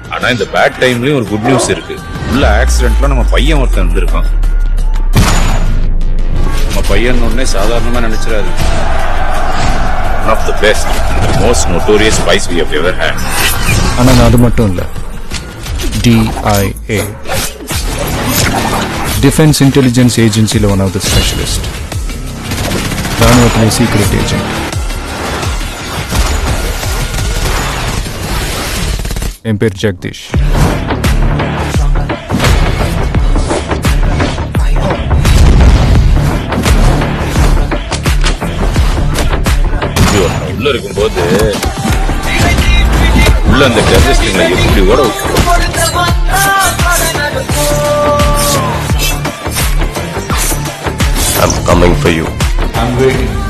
ஆனா இந்த பேட் டைம்லயும் ஒரு குட் நியூஸ் இருக்கு உள்ள ஆக்சிடென்ட்ல நம்ம பையன் ஒருத்தன் இருந்திருக்கான் நம்ம பையன் உடனே சாதாரணமா நினைச்சிடாது one of the best most notorious spies we have ever had ஆனா நான் அது மட்டும் இல்ல டிஐஏ டிஃபென்ஸ் இன்டெலிஜென்ஸ் ஏஜென்சியில் ஒன் ஆஃப் த ஸ்பெஷலிஸ்ட் ராணுவத்திலே சீக்ரெட் ஏஜென்ட் என் பேர் ஜெகதீஷ் ஐயோ, நான் உள்ள இருக்கும்போது உள்ள அந்த டெரரிஸ்டுங்களை எப்படி ஓட விட்டு I'm coming for you. I'm waiting.